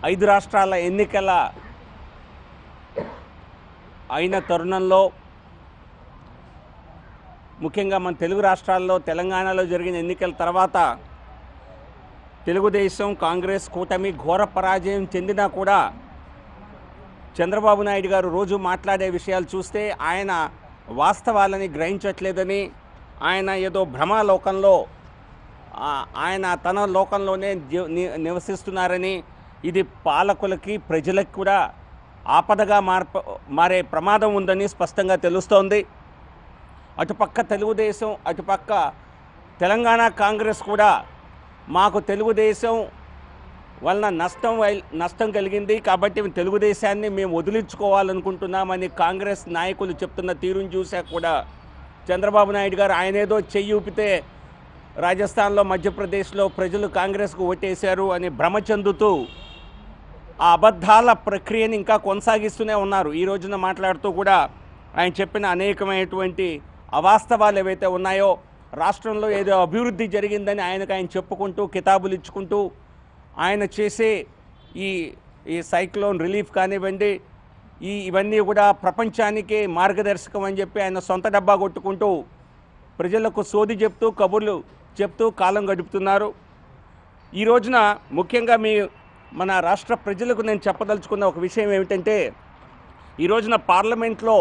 ఐదు రాష్ట్రాల ఎన్నికల అయిన తరుణంలో ముఖ్యంగా మన తెలుగు రాష్ట్రాల్లో తెలంగాణలో జరిగిన ఎన్నికల తర్వాత తెలుగుదేశం కాంగ్రెస్ కూటమి ఘోర పరాజయం చెందినా కూడా చంద్రబాబు నాయుడు గారు రోజు మాట్లాడే విషయాలు చూస్తే ఆయన వాస్తవాలని గ్రహించట్లేదని ఆయన ఏదో భ్రమాలోకంలో ఆ, ఆయన తన లోకంలోనే జీ- ని- నివసిస్తున్నారని ఇది పాలకులకి ప్రజలకు కూడా ఆపదగా మార్ప మారే ప్రమాదం ఉందని స్పష్టంగా తెలుస్తోంది అటుపక్క తెలుగుదేశం అటుపక్క తెలంగాణ కాంగ్రెస్ కూడా మాకు తెలుగుదేశం వలన నష్టం వై- నష్టం కలిగింది కాబట్టి తెలుగుదేశాన్ని మేము వదిలించుకోవాలనుకుంటున్నామని కాంగ్రెస్ నాయకులు చెప్తున్న తీరును చూశాక కూడా చంద్రబాబు నాయుడు గారు ఆయన ఏదో చెయ్యి ఊపితే రాజస్థాన్లో మధ్యప్రదేశ్లో ప్రజలు కాంగ్రెస్కు ఓటేశారు అని భ్రమ చెందుతూ ఆ అబద్ధాల ప్రక్రియని ఇంకా కొనసాగిస్తూనే ఉన్నారు ఈ రోజున మాట్లాడుతూ కూడా ఆయన చెప్పిన అనేకమైనటువంటి అవాస్తవాలు ఏవైతే ఉన్నాయో రాష్ట్రంలో ఏదో అభివృద్ధి జరిగిందని ఆయనకు ఆయన చెప్పుకుంటూ కితాబులు ఇచ్చుకుంటూ ఆయన చేసే ఈ ఈ సైక్లోన్ రిలీఫ్ కానివ్వండి ఈ ఇవన్నీ కూడా ప్రపంచానికే మార్గదర్శకం అని చెప్పి ఆయన సొంత డబ్బా కొట్టుకుంటూ ప్రజలకు సోది చెప్తూ కబుర్లు చెప్తూ కాలం గడుపుతున్నారు ఈ రోజున ముఖ్యంగా మీ మన రాష్ట్ర ప్రజలకు నేను చెప్పదలుచుకున్న ఒక విషయం ఏమిటంటే ఈ రోజున పార్లమెంట్లో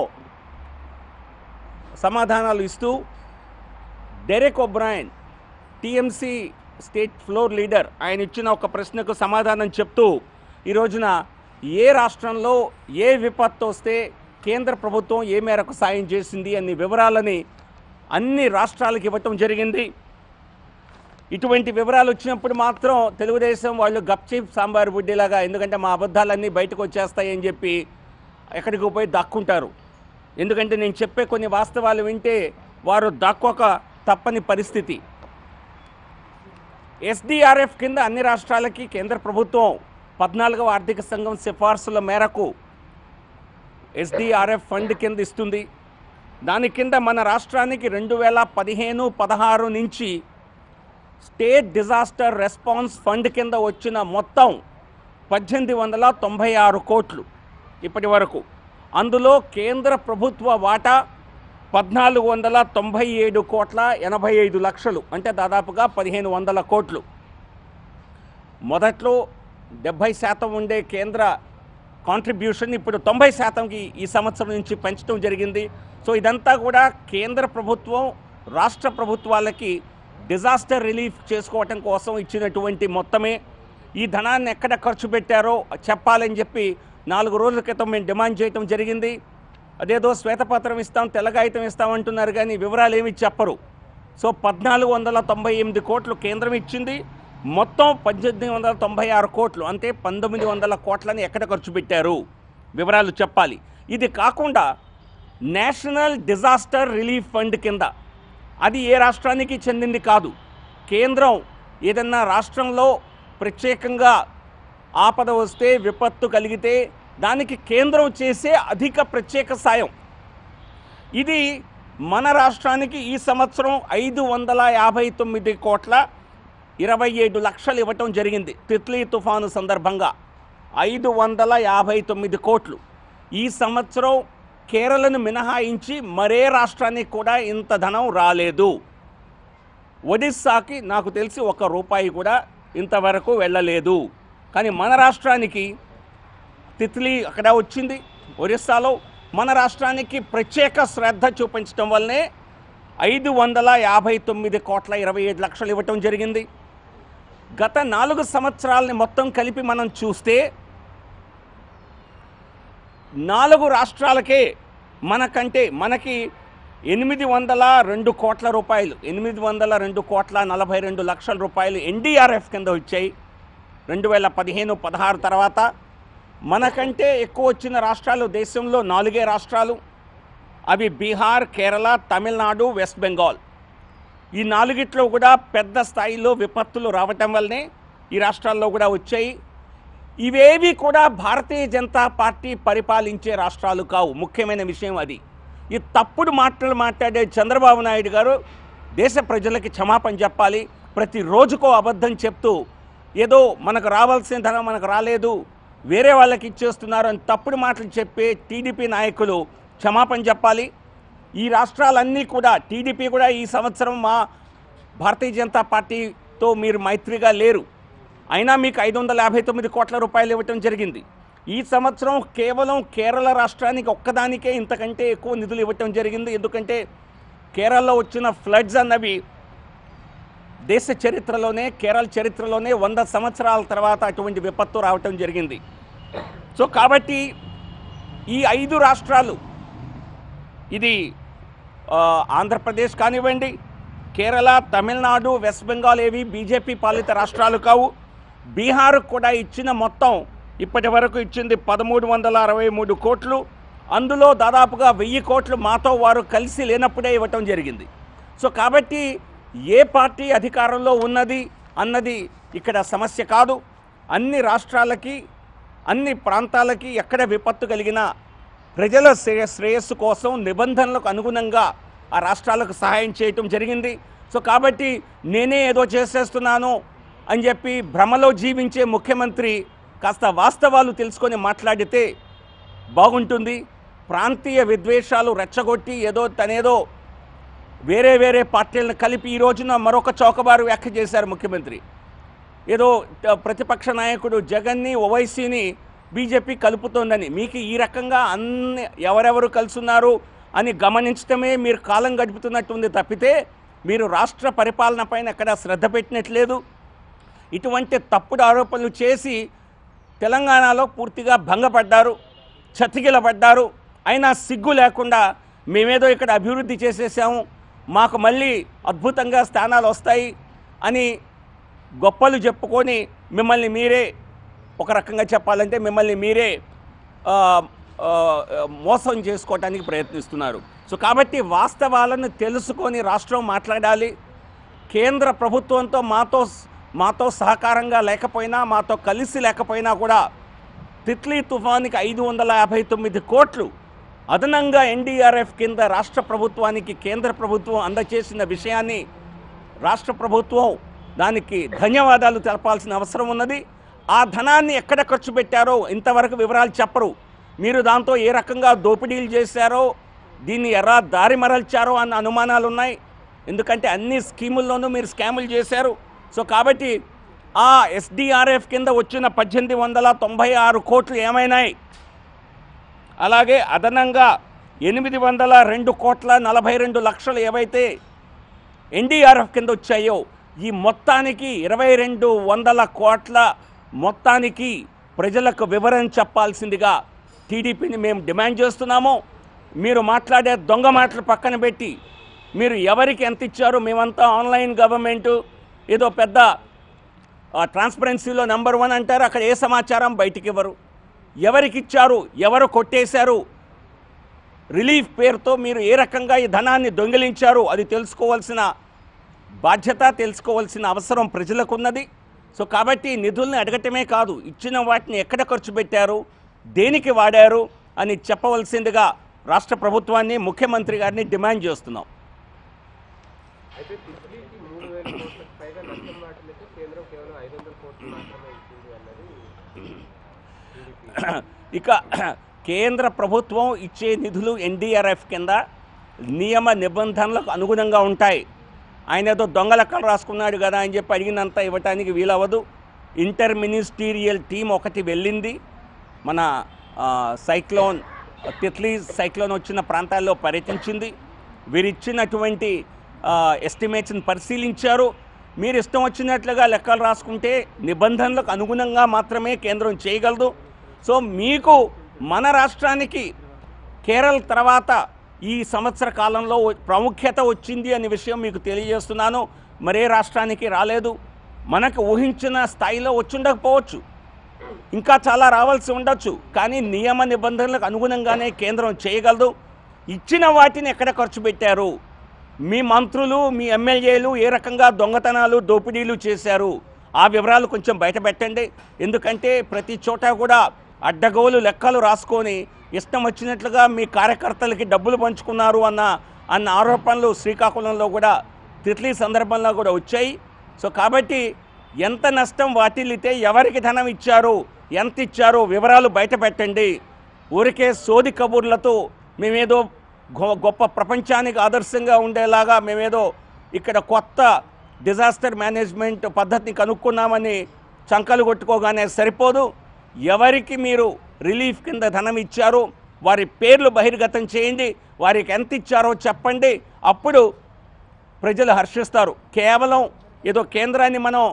సమాధానాలు ఇస్తూ Derek O'Brien TMC state floor leader ఆయన ఇచ్చిన ఒక ప్రశ్నకు సమాధానం చెప్తూ ఈ రోజున ఏ రాష్ట్రంలో ఏ విపత్తు వస్తే కేంద్ర ప్రభుత్వం ఏ మేరకు సాయం చేసింది అన్ని వివరాలని అన్ని రాష్ట్రాలకు ఇవ్వటం జరిగింది ఇటువంటి వివరాలు వచ్చినప్పుడు మాత్రం తెలుగుదేశం వాళ్ళు గప్చీప్ సాంబార్ బుడ్డిలాగా ఎందుకంటే మా అబద్ధాలన్నీ బయటకు వచ్చేస్తాయని చెప్పి ఎక్కడికి పోయి దాక్కుంటారు ఎందుకంటే నేను చెప్పే కొన్ని వాస్తవాలు వింటే వారు దాక్కోక తప్పని పరిస్థితి ఎస్డిఆర్ఎఫ్ కింద అన్ని రాష్ట్రాలకి కేంద్ర ప్రభుత్వం పద్నాలుగవ ఆర్థిక సంఘం సిఫార్సుల మేరకు ఎస్డిఆర్ఎఫ్ ఫండ్ కింద ఇస్తుంది దాని కింద మన రాష్ట్రానికి రెండు వేల పదిహేను పదహారు నుంచి స్టేట్ డిజాస్టర్ రెస్పాన్స్ ఫండ్ కింద వచ్చిన మొత్తం పద్దెనిమిది వందల తొంభై ఆరు కోట్లు ఇప్పటి వరకు అందులో కేంద్ర ప్రభుత్వ వాటా పద్నాలుగు వందల తొంభై ఏడు కోట్ల ఎనభై ఐదు లక్షలు అంటే దాదాపుగా పదిహేను వందల కోట్లు మొదట్లో డెబ్భై శాతం ఉండే కేంద్ర కాంట్రిబ్యూషన్ ఇప్పుడు తొంభై శాతంకి ఈ సంవత్సరం నుంచి పెంచడం జరిగింది సో ఇదంతా కూడా కేంద్ర ప్రభుత్వం రాష్ట్ర ప్రభుత్వాలకి డిజాస్టర్ రిలీఫ్ చేసుకోవటం కోసం ఇచ్చినటువంటి మొత్తమే ఈ ధనాన్ని ఎక్కడ ఖర్చు పెట్టారో చెప్పాలని చెప్పి నాలుగు రోజుల క్రితం మేము డిమాండ్ చేయటం జరిగింది అదేదో శ్వేతపత్రం ఇస్తాం తెల్లగాయితం ఇస్తాం అంటున్నారు కానీ వివరాలు ఏమి చెప్పరు సో పద్నాలుగు వందల తొంభై ఎనిమిది కోట్లు కేంద్రం ఇచ్చింది మొత్తం పద్దెనిమిది వందల తొంభై ఆరు కోట్లు అంటే పంతొమ్మిది వందల కోట్లని ఎక్కడ ఖర్చు పెట్టారు వివరాలు చెప్పాలి ఇది కాకుండా నేషనల్ డిజాస్టర్ రిలీఫ్ ఫండ్ కింద అది ఏ రాష్ట్రానికి చెందింది కాదు కేంద్రం ఏదన్నా రాష్ట్రంలో ప్రత్యేకంగా ఆపద వస్తే విపత్తు కలిగితే దానికి కేంద్రం చేసే అధిక ప్రత్యేక సాయం ఇది మన రాష్ట్రానికి ఈ సంవత్సరం ఐదు వందల యాభై తొమ్మిది కోట్ల ఇరవై ఏడు లక్షలు ఇవ్వటం జరిగింది తిత్లీ తుఫాను సందర్భంగా ఐదు వందల యాభై తొమ్మిది కోట్లు ఈ సంవత్సరం కేరళను మినహాయించి మరే రాష్ట్రానికి కూడా ఇంత ధనం రాలేదు ఒడిస్సాకి నాకు తెలిసి ఒక రూపాయి కూడా ఇంతవరకు వెళ్ళలేదు కానీ మన రాష్ట్రానికి తిత్లీ అక్కడ వచ్చింది ఒరిస్సాలో మన రాష్ట్రానికి ప్రత్యేక శ్రద్ధ చూపించడం వల్లనే ఐదు వందల యాభై తొమ్మిది కోట్ల ఇరవై ఏడు లక్షలు ఇవ్వటం జరిగింది గత నాలుగు సంవత్సరాలని మొత్తం కలిపి మనం చూస్తే నాలుగు రాష్ట్రాలకే మనకంటే మనకి ఎనిమిది వందల రెండు కోట్ల రూపాయలు ఎనిమిది వందల రెండు కోట్ల నలభై రెండు లక్షల రూపాయలు ఎన్డీఆర్ఎఫ్ కింద వచ్చాయి రెండు వేల పదిహేను పదహారు తర్వాత మనకంటే ఎక్కువ వచ్చిన రాష్ట్రాలు దేశంలో నాలుగే రాష్ట్రాలు అవి బీహార్ కేరళ తమిళనాడు వెస్ట్ బెంగాల్ ఈ నాలుగిట్లో కూడా పెద్ద స్థాయిలో విపత్తులు రావటం వల్లనే ఈ రాష్ట్రాల్లో కూడా వచ్చాయి ఇవేవి కూడా భారతీయ జనతా పార్టీ పరిపాలించే రాష్ట్రాలు కావు ముఖ్యమైన విషయం అది ఈ తప్పుడు మాటలు మాట్లాడే చంద్రబాబు నాయుడు గారు దేశ ప్రజలకి క్షమాపణ చెప్పాలి ప్రతి రోజుకో అబద్ధం చెప్తూ ఏదో మనకు రావాల్సిన ధనం మనకు రాలేదు వేరే వాళ్ళకి ఇచ్చేస్తున్నారు అని తప్పుడు మాటలు చెప్పే టీడీపీ నాయకులు క్షమాపణ చెప్పాలి ఈ రాష్ట్రాలన్నీ కూడా టీడీపీ కూడా ఈ సంవత్సరం మా భారతీయ జనతా పార్టీతో మీరు మైత్రిగా లేరు అయినా మీకు ఐదు వందల యాభై తొమ్మిది కోట్ల రూపాయలు ఇవ్వటం జరిగింది ఈ సంవత్సరం కేవలం కేరళ రాష్ట్రానికి ఒక్కదానికే ఇంతకంటే ఎక్కువ నిధులు ఇవ్వటం జరిగింది ఎందుకంటే కేరళలో వచ్చిన ఫ్లడ్స్ అన్నవి దేశ చరిత్రలోనే కేరళ చరిత్రలోనే వంద సంవత్సరాల తర్వాత అటువంటి విపత్తు రావటం జరిగింది సో కాబట్టి ఈ ఐదు రాష్ట్రాలు ఇది ఆ, ఆంధ్రప్రదేశ్ కానివ్వండి కేరళ తమిళనాడు వెస్ట్ బెంగాల్ ఏవి బీజేపీ పాలిత రాష్ట్రాలు కావు బీహార్ కూడా ఇచ్చిన మొత్తం ఇప్పటి వరకు ఇచ్చింది పదమూడు వందల అరవై మూడు కోట్లు అందులో దాదాపుగా వెయ్యి కోట్లు మాతో వారు కలిసి లేనప్పుడే ఇవ్వటం జరిగింది సో కాబట్టి ఏ పార్టీ అధికారంలో ఉన్నది అన్నది ఇక్కడ సమస్య కాదు అన్ని రాష్ట్రాలకి అన్ని ప్రాంతాలకి ఎక్కడ విపత్తు కలిగినా ప్రజల శ్రేయ శ్రేయస్సు కోసం నిబంధనలకు అనుగుణంగా ఆ రాష్ట్రాలకు సహాయం చేయటం జరిగింది సో కాబట్టి నేనే ఏదో చేసేస్తున్నాను అని చెప్పి భ్రమలో జీవించే ముఖ్యమంత్రి కాస్త వాస్తవాలు తెలుసుకొని మాట్లాడితే బాగుంటుంది ప్రాంతీయ విద్వేషాలు రెచ్చగొట్టి ఏదో తనేదో వేరే వేరే పార్టీలను కలిపి ఈ రోజున మరొక చౌకబారు వ్యాఖ్య చేశారు ముఖ్యమంత్రి ఏదో ట- ప్రతిపక్ష నాయకుడు జగన్ని ఓవైసీని బీజేపీ కలుపుతోందని మీకు ఈ రకంగా అన్ని ఎవరెవరు కలుసున్నారు అని గమనించడమే మీరు కాలం గడుపుతున్నట్టుంది తప్పితే మీరు రాష్ట్ర పరిపాలన పైన ఎక్కడ శ్రద్ధ పెట్టినట్లేదు ఇటువంటి తప్పుడు ఆరోపణలు చేసి తెలంగాణలో పూర్తిగా భంగపడ్డారు చతికిలపడ్డారు అయినా సిగ్గు లేకుండా మేమేదో ఇక్కడ అభివృద్ధి చేసేసాము మాకు మళ్ళీ అద్భుతంగా స్థానాలు వస్తాయి అని గొప్పలు చెప్పుకొని మిమ్మల్ని మీరే ఒక రకంగా చెప్పాలంటే మిమ్మల్ని మీరే ఆ, ఆ, మోసం చేసుకోవటానికి ప్రయత్నిస్తున్నారు సో కాబట్టి వాస్తవాలను తెలుసుకొని రాష్ట్రం మాట్లాడాలి కేంద్ర ప్రభుత్వంతో మాతో మాతో సహకారంగా లేకపోయినా మాతో కలిసి లేకపోయినా కూడా తిత్లీ తుఫానికి ఐదు వందల యాభై తొమ్మిది కోట్లు అదనంగా ఎన్డీఆర్ఎఫ్ కింద రాష్ట్ర ప్రభుత్వానికి కేంద్ర ప్రభుత్వం అందచేసిన విషయాన్ని రాష్ట్ర ప్రభుత్వం దానికి ధన్యవాదాలు తెలపాల్సిన అవసరం ఉన్నది ఆ ధనాన్ని ఎక్కడ ఖర్చు పెట్టారో ఇంతవరకు వివరాలు చెప్పరు మీరు దాంతో ఏ రకంగా దోపిడీలు చేశారో దీన్ని ఎలా దారి మరల్చారో అన్న అనుమానాలు ఉన్నాయి ఎందుకంటే అన్ని స్కీముల్లోనూ మీరు స్కాములు చేశారు సో కాబట్టి ఆ ఎస్డిఆర్ఎఫ్ కింద వచ్చిన పద్దెనిమిది వందల తొంభై ఆరు కోట్లు ఏమైనాయి అలాగే అదనంగా ఎనిమిది వందల రెండు కోట్ల నలభై రెండు లక్షలు ఏవైతే ఎన్డీఆర్ఎఫ్ కింద వచ్చాయో ఈ మొత్తానికి ఇరవై రెండు వందల కోట్ల మొత్తానికి ప్రజలకు వివరణ చెప్పాల్సిందిగా టీడీపీని మేము డిమాండ్ చేస్తున్నాము మీరు మాట్లాడే దొంగ మాటలు పక్కన పెట్టి మీరు ఎవరికి ఎంత ఇచ్చారో మేమంతా ఆన్లైన్ గవర్నమెంటు ఏదో పెద్ద ఆ, ట్రాన్స్పరెన్సీలో నెంబర్ వన్ అంటారు అక్కడ ఏ సమాచారం బయటికి ఇవ్వరు ఎవరికి ఇచ్చారు ఎవరు కొట్టేశారు రిలీఫ్ పేరుతో మీరు ఏ రకంగా ఈ ధనాన్ని దొంగిలించారు అది తెలుసుకోవాల్సిన బాధ్యత తెలుసుకోవాల్సిన అవసరం ప్రజలకు ఉన్నది సో కాబట్టి నిధుల్ని అడగటమే కాదు ఇచ్చిన వాటిని ఎక్కడ ఖర్చు పెట్టారు దేనికి వాడారు అని చెప్పవలసిందిగా రాష్ట్ర ప్రభుత్వాన్ని ముఖ్యమంత్రి గారిని డిమాండ్ చేస్తున్నాం అయితే తిత్లీకి మూడు వేల కోట్లకు పైగా నష్టం వాటిల్లకి కేంద్రం కేవలం ఐదు వందల కోట్లు మాత్రమే ఇచ్చింది అన్నది టీడీపీ ఇక కేంద్ర ప్రభుత్వం ఇచ్చే నిధులు ఎన్డీఆర్ఎఫ్ కింద నియమ నిబంధనలకు అనుగుణంగా ఉంటాయి ఆయన ఏదో దొంగ లెక్కలు రాసుకున్నాడు కదా అని చెప్పి అడిగినంత ఇవ్వటానికి వీలవ్వదు ఇంటర్ మినిస్టీరియల్ టీం ఒకటి వెళ్ళింది మన ఆ, సైక్లోన్ తిత్లీ సైక్లోన్ వచ్చిన ప్రాంతాల్లో పర్యటించింది వీరిచ్చినటువంటి ఎస్టిమేట్స్ని పరిశీలించారు మీరు ఇష్టం వచ్చినట్లుగా లెక్కలు రాసుకుంటే నిబంధనలకు అనుగుణంగా మాత్రమే కేంద్రం చేయగలదు సో మీకు మన రాష్ట్రానికి కేరళ తర్వాత ఈ సంవత్సర కాలంలో ప్రాముఖ్యత వచ్చింది అనే విషయం మీకు తెలియజేస్తున్నాను మరే రాష్ట్రానికి రాలేదు మనకు ఊహించిన స్థాయిలో వచ్చుండకపోవచ్చు ఇంకా చాలా రావాల్సి ఉండొచ్చు కానీ నియమ నిబంధనలకు అనుగుణంగానే కేంద్రం చేయగలదు ఇచ్చిన వాటిని ఎక్కడ ఖర్చు పెట్టారు మీ మంత్రులు మీ ఎమ్మెల్యేలు ఏ రకంగా దొంగతనాలు దోపిడీలు చేశారు ఆ వివరాలు కొంచెం బయట పెట్టండి ఎందుకంటే ప్రతి చోట కూడా అడ్డగోలు లెక్కలు రాసుకొని ఇష్టం వచ్చినట్లుగా మీ కార్యకర్తలకి డబ్బులు పంచుకున్నారు అన్న అన్న ఆరోపణలు శ్రీకాకుళంలో కూడా తిట్లీ సందర్భంలో కూడా వచ్చాయి సో కాబట్టి ఎంత నష్టం వాటిల్లితే ఎవరికి ధనం ఇచ్చారు ఎంత ఇచ్చారు వివరాలు బయట పెట్టండి ఊరికే సోది కబుర్లతో మేమేదో గొ- గొప్ప ప్రపంచానికి ఆదర్శంగా ఉండేలాగా మేమేదో ఇక్కడ కొత్త డిజాస్టర్ మేనేజ్మెంట్ పద్ధతిని కనుక్కున్నామని చంకలు కొట్టుకోగానే సరిపోదు ఎవరికి మీరు రిలీఫ్ కింద ధనం ఇచ్చారో వారి పేర్లు బహిర్గతం చేయండి వారికి ఎంత ఇచ్చారో చెప్పండి అప్పుడు ప్రజలు హర్షిస్తారు కేవలం ఏదో కేంద్రాన్ని మనం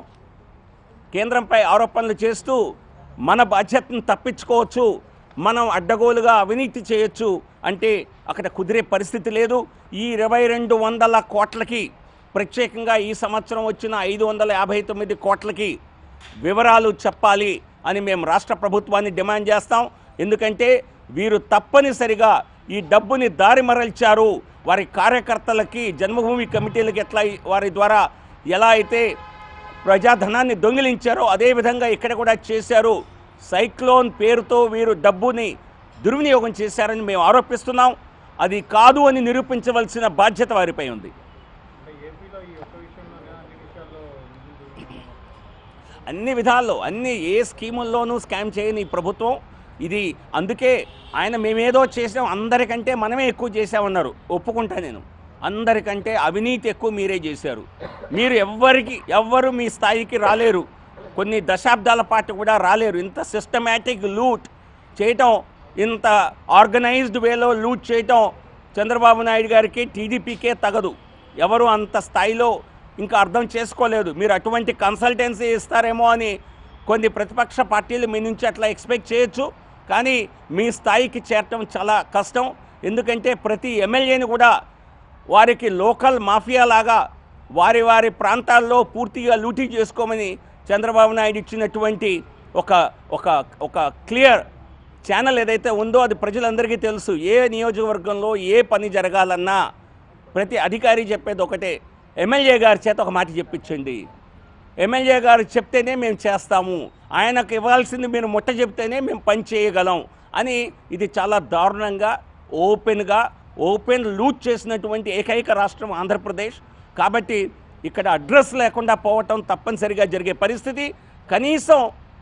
కేంద్రంపై ఆరోపణలు చేస్తూ మన బాధ్యతను తప్పించుకోవచ్చు మనం అడ్డగోలుగా అవినీతి చేయొచ్చు అంటే అక్కడ కుదిరే పరిస్థితి లేదు ఈ ఇరవై రెండు వందల కోట్లకి ప్రత్యేకంగా ఈ సంవత్సరం వచ్చిన ఐదు వందల యాభై తొమ్మిది కోట్లకి వివరాలు చెప్పాలి అని మేము రాష్ట్ర ప్రభుత్వాన్ని డిమాండ్ చేస్తాం ఎందుకంటే వీరు తప్పనిసరిగా ఈ డబ్బుని దారి మరల్చారు వారి కార్యకర్తలకి జన్మభూమి కమిటీలకి ఎట్లా వారి ద్వారా ఎలా అయితే ప్రజాధనాన్ని దొంగిలించారో అదేవిధంగా ఇక్కడ కూడా చేశారు సైక్లోన్ పేరుతో వీరు డబ్బుని దుర్వినియోగం చేశారని మేము ఆరోపిస్తున్నాం అది కాదు అని నిరూపించవలసిన బాధ్యత వారిపై ఉంది అంటే ఏపీలో ఈ ఒక్క విషయంలోనే అన్ని విషయాల్లో నిధులు దొరుకుతున్నాయి. అన్ని విధాల్లో అన్ని ఏ స్కీముల్లోనూ స్కామ్ చేయని ఈ ప్రభుత్వం ఇది అందుకే ఆయన మేమేదో చేసాం అందరికంటే మనమే ఎక్కువ చేసామన్నారు ఒప్పుకుంటా నేను అందరికంటే అవినీతి ఎక్కువ మీరే చేశారు మీరు ఎవ్వరికి ఎవ్వరు మీ స్థాయికి రాలేరు కొన్ని దశాబ్దాల పాటు కూడా రాలేరు ఇంత సిస్టమేటిక్ లూట్ చేయటం ఇంత ఆర్గనైజ్డ్ వేలో లూట్ చేయటం చంద్రబాబు నాయుడు గారికి టీడీపీకే తగదు ఎవరు అంత స్థాయిలో ఇంకా అర్థం చేసుకోలేదు మీరు అటువంటి కన్సల్టెన్సీ ఇస్తారేమో అని కొన్ని ప్రతిపక్ష పార్టీలు మీ నుంచి అట్లా ఎక్స్పెక్ట్ చేయొచ్చు కానీ మీ స్థాయికి చేరటం చాలా కష్టం ఎందుకంటే ప్రతి ఎమ్మెల్యేని కూడా వారికి లోకల్ మాఫియా లాగా వారి వారి ప్రాంతాల్లో పూర్తిగా లూటీ చేసుకోమని చంద్రబాబు నాయుడు ఇచ్చినటువంటి ఒక ఒక ఒక క్లియర్ ఛానల్ ఏదైతే ఉందో అది ప్రజలందరికీ తెలుసు ఏ నియోజకవర్గంలో ఏ పని జరగాలన్నా ప్రతి అధికారి చెప్పేది ఒకటే ఎమ్మెల్యే గారి చేత ఒక మాట చెప్పించండి ఎమ్మెల్యే గారు చెప్తేనే మేము చేస్తాము ఆయనకు ఇవ్వాల్సింది మీరు ముట్ట చెప్తేనే మేము పని చేయగలం అని ఇది చాలా దారుణంగా ఓపెన్గా ఓపెన్ లూట్ చేసినటువంటి ఏకైక రాష్ట్రం ఆంధ్రప్రదేశ్ కాబట్టి ఇక్కడ అడ్రస్ లేకుండా పోవటం తప్పనిసరిగా జరిగే పరిస్థితి కనీసం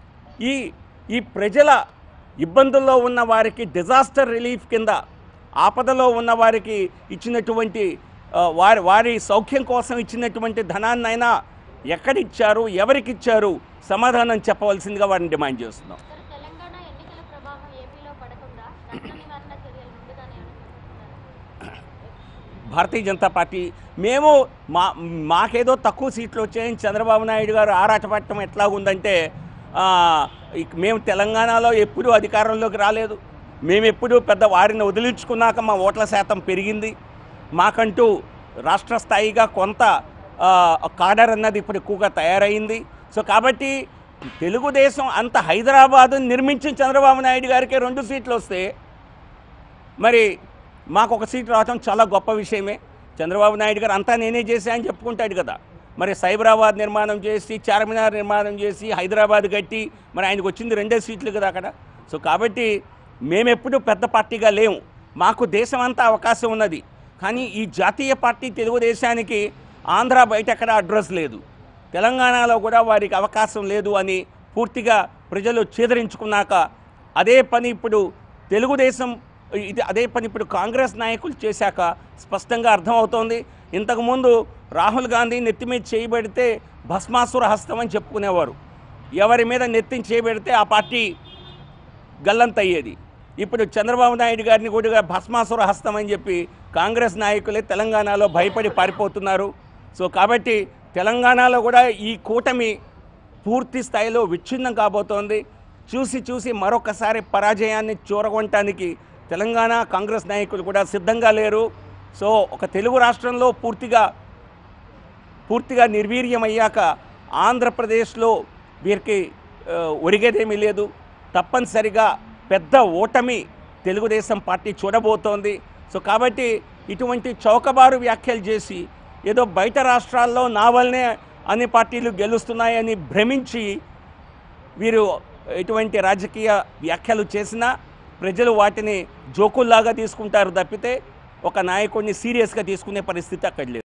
ఈ ఈ ప్రజల ఇబ్బందుల్లో ఉన్న వారికి డిజాస్టర్ రిలీఫ్ కింద ఆపదలో ఉన్న వారికి ఇచ్చినటువంటి ఆ, వారి వారి సౌఖ్యం కోసం ఇచ్చినటువంటి ధనాన్నైనా ఎక్కడిచ్చారు ఎవరికి ఇచ్చారు సమాధానం చెప్పవలసిందిగా వారిని డిమాండ్ చేస్తున్నాం సార్ తెలంగాణ ఎన్నికల ప్రభావం ఏపీలో పడకుండా నష్ట నివారణ చర్యలు ముందుగానే అనుకుంటున్నారు భారతీయ జనతా పార్టీ మేము మా మాకేదో తక్కువ సీట్లు వచ్చాయని చంద్రబాబు నాయుడు గారు ఆరాటపడటం ఎట్లా ఉందంటే ఆ, ఇక మేము తెలంగాణలో ఎప్పుడూ అధికారంలోకి రాలేదు మేము ఎప్పుడూ పెద్ద వారిని వదిలించుకున్నాక మా ఓట్ల శాతం పెరిగింది మాకంటూ రాష్ట్ర స్థాయిగా కొంత ఆ, కాడర్ అన్నది ఇప్పుడు ఎక్కువగా తయారైంది సో కాబట్టి తెలుగుదేశం అంత హైదరాబాద్ నిర్మించిన చంద్రబాబు నాయుడు గారికి రెండు సీట్లు వస్తే మరి మాకు ఒక సీట్ రావటం చాలా గొప్ప విషయమే చంద్రబాబు నాయుడు గారు అంతా నేనే చేశా అని చెప్పుకుంటాడు కదా మరి సైబరాబాద్ నిర్మాణం చేసి చార్మినార్ నిర్మాణం చేసి హైదరాబాద్ కట్టి మరి ఆయనకు వచ్చింది రెండే సీట్లు కదా అక్కడ సో కాబట్టి మేమెప్పుడు పెద్ద పార్టీగా లేము మాకు దేశం అంతా అవకాశం ఉన్నది కానీ ఈ జాతీయ పార్టీ తెలుగుదేశానికి ఆంధ్ర బయట ఎక్కడ అడ్రస్ లేదు తెలంగాణలో కూడా వారికి అవకాశం లేదు అని పూర్తిగా ప్రజలు చేదరించుకున్నాక అదే పని ఇప్పుడు తెలుగుదేశం ఇది అదే పని ఇప్పుడు కాంగ్రెస్ నాయకులు చేశాక స్పష్టంగా అర్థమవుతోంది ఇంతకుముందు రాహుల్ గాంధీ నెత్తి మీద చేయబెడితే భస్మాసుర హస్తం అని చెప్పుకునేవారు ఎవరి మీద నెత్తిని చేయబెడితే ఆ పార్టీ గల్లంతయ్యేది ఇప్పుడు చంద్రబాబు నాయుడు గారిని కూడా భస్మాసుర హస్తం అని చెప్పి కాంగ్రెస్ నాయకులే తెలంగాణలో భయపడి పారిపోతున్నారు సో కాబట్టి తెలంగాణలో కూడా ఈ కూటమి పూర్తి స్థాయిలో విచ్ఛిన్నం కాబోతోంది చూసి చూసి మరొకసారి పరాజయాన్ని చూరగొనటానికి తెలంగాణ కాంగ్రెస్ నాయకులు కూడా సిద్ధంగా లేరు సో ఒక తెలుగు రాష్ట్రంలో పూర్తిగా పూర్తిగా నిర్వీర్యమయ్యాక ఆంధ్రప్రదేశ్లో వీరికి ఆ, ఒరిగేదేమీ లేదు తప్పనిసరిగా పెద్ద ఓటమి తెలుగుదేశం పార్టీ చూడబోతోంది సో కాబట్టి ఇటువంటి చౌకబారు వ్యాఖ్యలు చేసి ఏదో బయట రాష్ట్రాల్లో నా వల్లనే అన్ని పార్టీలు గెలుస్తున్నాయని భ్రమించి వీరు ఎటువంటి రాజకీయ వ్యాఖ్యలు చేసినా ప్రజలు వాటిని జోకుల్లాగా తీసుకుంటారు తప్పితే ఒక నాయకుడిని సీరియస్గా తీసుకునే పరిస్థితి అక్కడ లేదు